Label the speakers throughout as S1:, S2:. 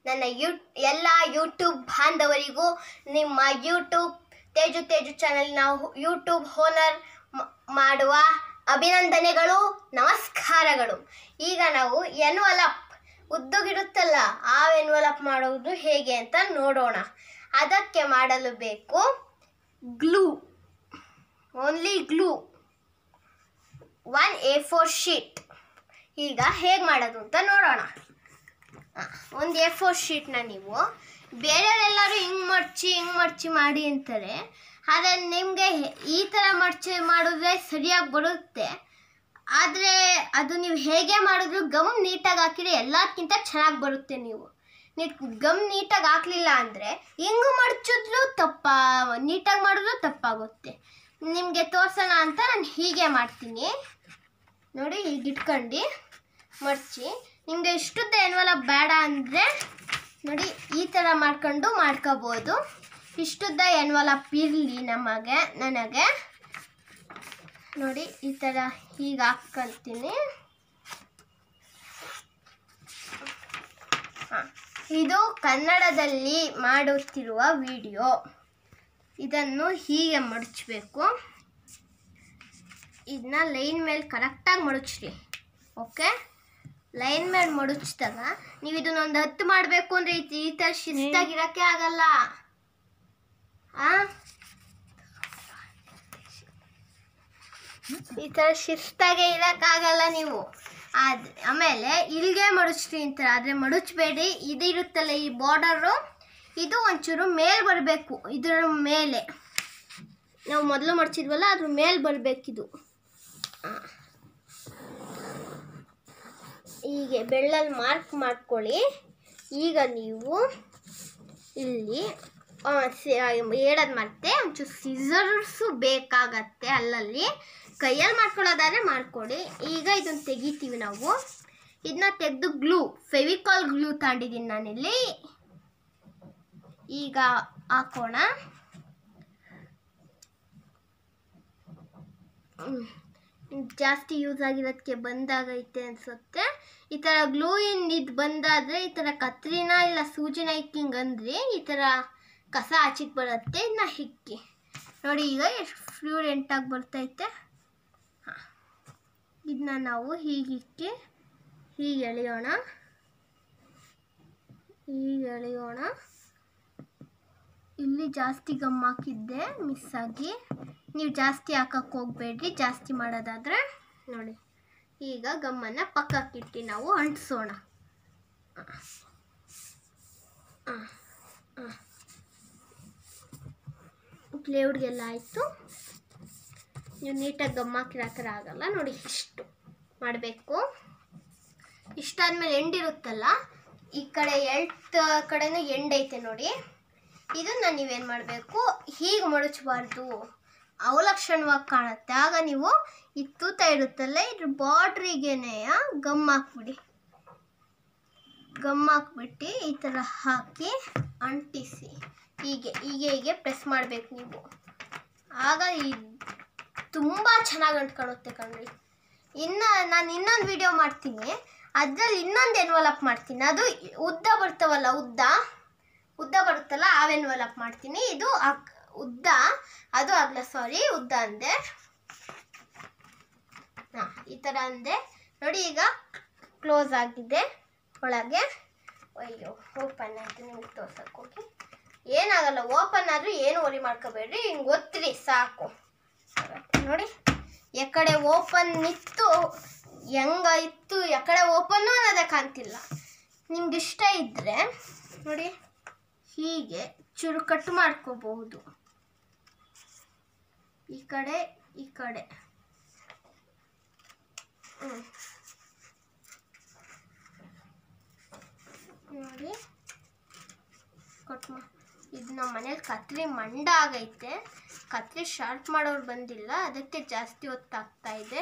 S1: ನನ್ನ ಯೂ ಎಲ್ಲ ಯೂಟ್ಯೂಬ್ ಬಾಂಧವರಿಗೂ ನಿಮ್ಮ ಯೂಟ್ಯೂಬ್ ತೇಜು ತೇಜು ಚಾನೆಲ್ ನಾವು ಯೂಟ್ಯೂಬ್ ಹೋನರ್ ಮಾಡುವ ಅಭಿನಂದನೆಗಳು ನಮಸ್ಕಾರಗಳು ಈಗ ನಾವು ಎನ್ವಲಪ್ ಉದ್ದುಗಿರುತ್ತಲ್ಲ ಆ ಎನ್ವಲಪ್ ಮಾಡುವುದು ಹೇಗೆ ಅಂತ ನೋಡೋಣ ಅದಕ್ಕೆ ಮಾಡಲು ಬೇಕು glue only glue one A four sheet ಈಗ ಹೇಗೆ ಮಾಡೋದು ಅಂತ ನೋಡೋಣ ಒಂದು ಎ ಫೋರ್ ಶೀಟ್ನ ನೀವು ಬೇರೆಯವರೆಲ್ಲರೂ ಹಿಂಗೆ ಮಡ್ಚಿ ಹಿಂಗೆ ಮಡ್ಚಿ ಮಾಡಿ ಅಂತಾರೆ ಆದರೆ ನಿಮಗೆ ಈ ಥರ ಮಡ್ಚಿ ಮಾಡಿದ್ರೆ ಸರಿಯಾಗಿ ಬರುತ್ತೆ ಆದರೆ ಅದು ನೀವು ಹೇಗೆ ಮಾಡಿದ್ರು ಗಮ್ ನೀಟಾಗಿ ಹಾಕಿದ್ರೆ ಎಲ್ಲದಕ್ಕಿಂತ ಚೆನ್ನಾಗಿ ಬರುತ್ತೆ ನೀವು ನೀವು ಗಮ್ ನೀಟಾಗಿ ಹಾಕ್ಲಿಲ್ಲ ಅಂದರೆ ಹಿಂಗೆ ಮಡ್ಚಿದ್ರು ತಪ್ಪ ನೀಟಾಗಿ ಮಾಡಿದ್ರು ತಪ್ಪಾಗುತ್ತೆ ನಿಮಗೆ ತೋರ್ಸೋಣ ಅಂತ ನಾನು ಹೀಗೆ ಮಾಡ್ತೀನಿ ನೋಡಿ ಈಗ ಇಟ್ಕೊಂಡು ಮಡ್ಚಿ ನಿಮಗೆ ಇಷ್ಟುದ್ದ ಏನವಲ್ಲ ಬೇಡ ಅಂದರೆ ನೋಡಿ ಈ ಥರ ಮಾಡ್ಕೊಂಡು ಮಾಡ್ಕೋಬೋದು ಇಷ್ಟುದ್ದ ಎನ್ವಲಪ್ ಇರಲಿ ನಮಗೆ ನನಗೆ ನೋಡಿ ಈ ಥರ ಹೀಗೆ ಹಾಕ್ಕೊಂತೀನಿ ಹಾಂ ಇದು ಕನ್ನಡದಲ್ಲಿ ಮಾಡುತ್ತಿರುವ ವಿಡಿಯೋ ಇದನ್ನು ಹೀಗೆ ಮಡಚಬೇಕು ಇದನ್ನ ಲೈನ್ ಮೇಲೆ ಕರೆಕ್ಟಾಗಿ ಮಡಚ್ರಿ ಓಕೆ ಲೈನ್ ಮೇಲೆ ಮಡಚಿದಾಗ ನೀವು ಇದನ್ನೊಂದು ಹತ್ತು ಮಾಡಬೇಕು ಅಂದರೆ ಈ ಈ ಥರ ಶಿಸ್ತಾಗಿರೋಕ್ಕೆ ಆಗಲ್ಲ ಆ ಈ ಥರ ಶಿಸ್ತಾಗೆ ಇರೋಕ್ಕಾಗಲ್ಲ ನೀವು ಆದ್ ಆಮೇಲೆ ಇಲ್ಲಿಗೆ ಮಡಚ್ರಿ ಅಂತಾರೆ ಆದರೆ ಮಡಚಬೇಡಿ ಇದು ಇರುತ್ತಲ್ಲ ಈ ಬಾರ್ಡರು ಇದು ಒಂಚೂರು ಮೇಲೆ ಬರಬೇಕು ಇದರ ಮೇಲೆ ನಾವು ಮೊದಲು ಮಡಚಿದ್ವಲ್ಲ ಅದ್ರ ಮೇಲೆ ಬರಬೇಕಿದು ಹೀಗೆ ಬೆಳ್ಳಲ್ಲಿ ಮಾರ್ಕ್ ಮಾಡ್ಕೊಳ್ಳಿ ಈಗ ನೀವು ಇಲ್ಲಿ ಹೇಳೋದು ಮತ್ತೆ ಒಂಚೂರು ಸಿಸರ್ಸು ಬೇಕಾಗತ್ತೆ ಅಲ್ಲಲ್ಲಿ ಕೈಯಲ್ಲಿ ಮಾಡ್ಕೊಳ್ಳೋದಾದ್ರೆ ಮಾಡ್ಕೊಳ್ಳಿ ಈಗ ಇದನ್ನು ತೆಗಿತೀವಿ ನಾವು ಇದನ್ನ ತೆಗೆದು ಗ್ಲೂ ಫೆವಿಕಾಲ್ ಗ್ಲೂ ತಗೊಂಡಿದ್ದೀನಿ ನಾನಿಲ್ಲಿ ಈಗ ಹಾಕೋಣ ಹ್ಮ್. ಜಾಸ್ತಿ ಯೂಸ್ ಆಗಿರೋದಕ್ಕೆ ಬಂದಾಗೈತೆ ಅನ್ಸುತ್ತೆ ಈ ಥರ ಗ್ಲೂ ಇನ್ ಇದು ಬಂದಾದರೆ ಈ ಥರ ಕತ್ರಿನ ಇಲ್ಲ ಸೂಜಿನ ಹಿಕ್ಕಿಂಗ್ ಅಂದ್ರೆ ಈ ಥರ ಕಸ ಆಚೆಗೆ ಬರುತ್ತೆ ಇದನ್ನ ಹಿಕ್ಕಿ ನೋಡಿ ಈಗ ಎಷ್ಟು ಫ್ಲೂರೆಂಟಾಗಿ ಬರ್ತೈತೆ ಹಾಂ ಇದನ್ನ ನಾವು ಹೀಗೆ ಇಕ್ಕಿ ಹೀಗೆ ಎಳೆಯೋಣ ಹೀಗೆ ಎಳೆಯೋಣ ಇಲ್ಲಿ ಜಾಸ್ತಿ ಗಮ್ ಹಾಕಿದ್ದೆ ಮಿಸ್ ಆಗಿ ನೀವು ಜಾಸ್ತಿ ಹಾಕಕ್ಕೆ ಹೋಗಬೇಡ್ರಿ ಜಾಸ್ತಿ ಮಾಡೋದಾದರೆ ನೋಡಿ ಈಗ ಗಮ್ಮನ್ನು ಪಕ್ಕಕ್ಕಿಟ್ಟು ನಾವು ಅಂಟಿಸೋಣ ಪ್ಲೇವುಡ್ಗೆಲ್ಲ ಆಯಿತು ನೀವು ನೀಟಾಗಿ ಗಮ್ ಹಾಕಿರಾಕರೆ ಆಗಲ್ಲ ನೋಡಿ ಇಷ್ಟು ಮಾಡಬೇಕು ಇಷ್ಟಾದ್ಮೇಲೆ ಎಂಡಿರುತ್ತಲ್ಲ ಈ ಕಡೆ ಎಲ್ಟ್ ಕಡೆನೂ ಎಂಡ್ ಐತೆ ನೋಡಿ ಇದನ್ನ ನೀವೇನು ಮಾಡಬೇಕು ಹೀಗೆ ಮಡಚಬಾರ್ದು ಅವಲಕ್ಷಣವಾಗಿ ಕಾಣುತ್ತೆ ಆಗ ನೀವು ಈ ತೂತ ಇರುತ್ತಲ್ಲ ಇದ್ರ ಬಾರ್ಡ್ರಿಗೇನೆ ಗಮ್ ಹಾಕ್ಬಿಡಿ ಗಮ್ ಹಾಕ್ಬಿಟ್ಟು ಈ ಥರ ಹಾಕಿ ಅಂಟಿಸಿ ಹೀಗೆ ಹೀಗೆ ಹೀಗೆ ಪ್ರೆಸ್ ಮಾಡಬೇಕು ನೀವು ಆಗ ಈ ತುಂಬ ಚೆನ್ನಾಗಿ ಅಂಟ್ಕೊಳ್ಳುತ್ತೆ ಕಣ್ರಿ ಇನ್ನು ನಾನು ಇನ್ನೊಂದು ವಿಡಿಯೋ ಮಾಡ್ತೀನಿ ಅದರಲ್ಲಿ ಇನ್ನೊಂದು ಎನ್ವಲಪ್ ಮಾಡ್ತೀನಿ ಅದು ಉದ್ದ ಬರ್ತಾವಲ್ಲ ಉದ್ದ ಉದ್ದ ಬರುತ್ತಲ್ಲ ಆ ಎನ್ವಲಪ್ ಮಾಡ್ತೀನಿ ಇದು ಅಗ್- ಉದ್ದ ಅದು ಆಗಲ್ಲ ಸಾರಿ ಉದ್ದ ಅಂದೆ ಹಾಂ ಈ ಥರ ಅಂದೆ ನೋಡಿ ಈಗ ಕ್ಲೋಸ್ ಆಗಿದೆ ಒಳಗೆ ಅಯ್ಯೋ ಓಪನ್ ಆಯಿತು ನಿಮ್ಗೆ ತೋರ್ಸಕ್ಕೆ ಹೋಗಿ ಏನಾಗಲ್ಲ ಓಪನ್ ಆದರೂ ಏನು ಒರಿ ಮಾಡ್ಕೋಬೇಡ್ರಿ ಹಿಂಗೆ ಒತ್ತಿರಿ ಸಾಕು ನೋಡಿ ಎಕಡೆ ಓಪನ್ ಇತ್ತು ಹೆಂಗ ಇತ್ತು ಎಕಡೆ ಓಪನ್ನು ಅನ್ನೋದೇ ಕಾಣ್ತಿಲ್ಲ ನಿಮ್ಗೆ ಇಷ್ಟ ಇದ್ದರೆ ನೋಡಿ ಹೀಗೆ ಚೂರು ಕಟ್ ಮಾಡ್ಕೋಬಹುದು ಈ ಕಡೆ ಈ ಕಡೆ ಹ್ಮ್. ನೋಡಿ ಕಟ್ ಮಾ ಇದು ನಮ್ಮ ಮನೇಲಿ ಕತ್ರಿ ಮಂಡ ಆಗೈತೆ ಕತ್ರಿ ಶಾರ್ಪ್ ಮಾಡೋರು ಬಂದಿಲ್ಲ ಅದಕ್ಕೆ ಜಾಸ್ತಿ ಹೊತ್ತಾಗ್ತಾ ಇದೆ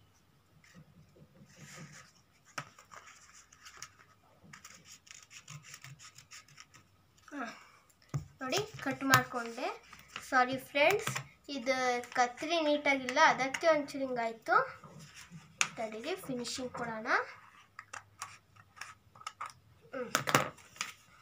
S1: ಹಾಂ ನೋಡಿ ಕಟ್ ಮಾಡಿಕೊಂಡೆ ಸಾರಿ ಫ್ರೆಂಡ್ಸ್ ಇದು ಕತ್ರಿ ನೀಟಾಗಿಲ್ಲ ಅದಕ್ಕೆ ಒಂಚೂರು ಹಿಂಗಾಯಿತು ತಡೀರಿ ಫಿನಿಶಿಂಗ್ ಕೊಡೋಣ ಹ್ಞೂ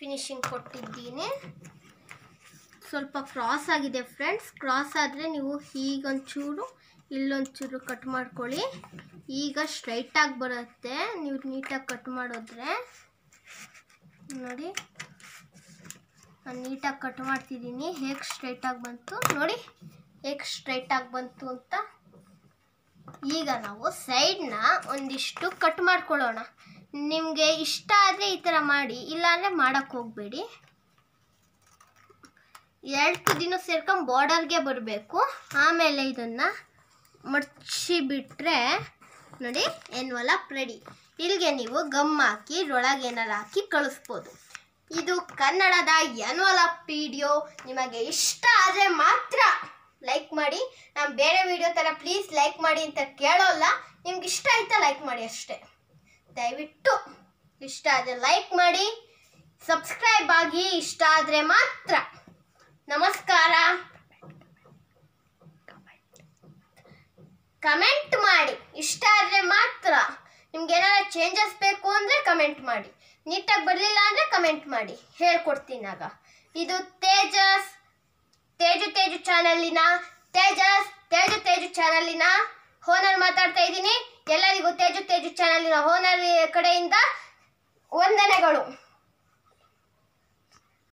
S1: ಫಿನಿಶಿಂಗ್ ಕೊಟ್ಟಿದ್ದೀನಿ ಸ್ವಲ್ಪ ಕ್ರಾಸ್ ಆಗಿದೆ ಫ್ರೆಂಡ್ಸ್ ಕ್ರಾಸ್ ಆದರೆ ನೀವು ಹೀಗೊಂಚೂರು ಇಲ್ಲೊಂಚೂರು ಕಟ್ ಮಾಡ್ಕೊಳ್ಳಿ ಈಗ ಸ್ಟ್ರೈಟಾಗಿ ಬರುತ್ತೆ ನೀವು ನೀಟಾಗಿ ಕಟ್ ಮಾಡಿದ್ರೆ ನೋಡಿ ನಾನು ನೀಟಾಗಿ ಕಟ್ ಮಾಡ್ತಿದ್ದೀನಿ ಹೇಗೆ ಸ್ಟ್ರೈಟಾಗಿ ಬಂತು ನೋಡಿ ಹೇಗೆ ಸ್ಟ್ರೈಟಾಗಿ ಬಂತು ಅಂತ ಈಗ ನಾವು ಸೈಡ್ನ ಒಂದಿಷ್ಟು ಕಟ್ ಮಾಡ್ಕೊಳ್ಳೋಣ ನಿಮಗೆ ಇಷ್ಟ ಆದರೆ ಈ ಥರ ಮಾಡಿ ಇಲ್ಲಾಂದರೆ ಮಾಡೋಕ್ಕೆ ಹೋಗಬೇಡಿ ಎರಡು ತುದಿನೂ ಸೇರ್ಕೊಂಡು ಬಾರ್ಡರ್ಗೆ ಬರಬೇಕು ಆಮೇಲೆ ಇದನ್ನು ಮಡ್ಚಿ ಬಿಟ್ಟರೆ ನೋಡಿ ಎನ್ವಲಪ್ ರೆಡಿ ಇಲ್ಲಿಗೆ ನೀವು ಗಮ್ ಹಾಕಿ ಒಳಗೆ ಏನಾರು ಹಾಕಿ ಕಳಿಸ್ಬೋದು ಇದು ಕನ್ನಡದ ಎನ್ವಲಪ್ ವಿಡಿಯೋ ನಿಮಗೆ ಇಷ್ಟ ಆದರೆ ಮಾತ್ರ ಲೈಕ್ ಮಾಡಿ ನಾನು ಬೇರೆ ವಿಡಿಯೋ ಥರ ಪ್ಲೀಸ್ ಲೈಕ್ ಮಾಡಿ ಅಂತ ಕೇಳೋಲ್ಲ ನಿಮ್ಗೆ ಇಷ್ಟ ಆಯ್ತಾ ಲೈಕ್ ಮಾಡಿ ಅಷ್ಟೇ ದಯವಿಟ್ಟು ಇಷ್ಟ ಆದರೆ ಲೈಕ್ ಮಾಡಿ ಸಬ್ಸ್ಕ್ರೈಬ್ ಆಗಿ ಇಷ್ಟ ಆದರೆ ಮಾತ್ರ ನಮಸ್ಕಾರ ಕಮೆಂಟ್ ಮಾಡಿ ಇಷ್ಟ ಆದರೆ ಮಾತ್ರ ನಿಮ್ಗೆ ಏನಾದ್ರು ಚೇಂಜಸ್ ಬೇಕು ಅಂದರೆ ಕಮೆಂಟ್ ಮಾಡಿ ನೀಟಾಗಿ ಬರಲಿಲ್ಲ ಅಂದರೆ ಕಮೆಂಟ್ ಮಾಡಿ ಹೇಳ್ಕೊಡ್ತೀನಿ ಆಗ ಇದು ತೇಜಸ್ ತೇಜು ತೇಜು ಚಾನಲಿನ ತೇಜಸ್ ತೇಜು ತೇಜು ಚಾನಲಿನ ಓನರ್ ಮಾತಾಡ್ತಾ ಇದ್ದೀನಿ ಎಲ್ಲರಿಗೂ ತೇಜು ತೇಜು ಚಾನಲಿನ ಓನರ್ ಕಡೆಯಿಂದ ವಂದನೆಗಳು